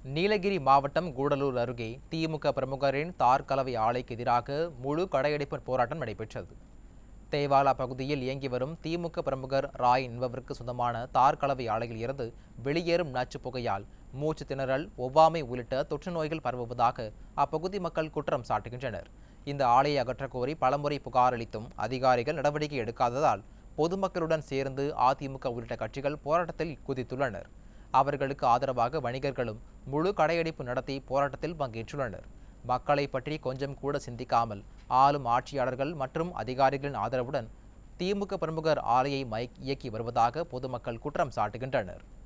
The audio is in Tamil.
நீலகிரி மாவட்டம் கூடலூர் அருகே திமுக பிரமுகரின் தார் கலவை ஆலைக்கு எதிராக முழு கடையடைப்பு போராட்டம் நடைபெற்றது தேவாலா பகுதியில் இயங்கி வரும் திமுக பிரமுகர் ராய் என்பவருக்கு சொந்தமான தார் கலவை ஆலையில் இருந்து வெளியேறும் நச்சுப் புகையால் மூச்சு திணறல் ஒவ்வாமை உள்ளிட்ட தொற்று நோய்கள் பரவுவதாக அப்பகுதி மக்கள் குற்றம் சாட்டுகின்றனர் இந்த ஆலையை அகற்றக் கோரி பலமுறை புகார் அளித்தும் அதிகாரிகள் நடவடிக்கை எடுக்காததால் பொதுமக்களுடன் சேர்ந்து அதிமுக உள்ளிட்ட கட்சிகள் போராட்டத்தில் குதித்துள்ளனர் அவர்களுக்கு ஆதரவாக வணிகர்களும் முழு கடையடைப்பு நடத்தி போராட்டத்தில் பங்கேற்றுள்ளனர் மக்களை பற்றி கொஞ்சம் கூட சிந்திக்காமல் ஆளும் ஆட்சியாளர்கள் மற்றும் அதிகாரிகளின் ஆதரவுடன் திமுக பிரமுகர் ஆலையை மைக் இயக்கி வருவதாக பொதுமக்கள் குற்றம் சாட்டுகின்றனர்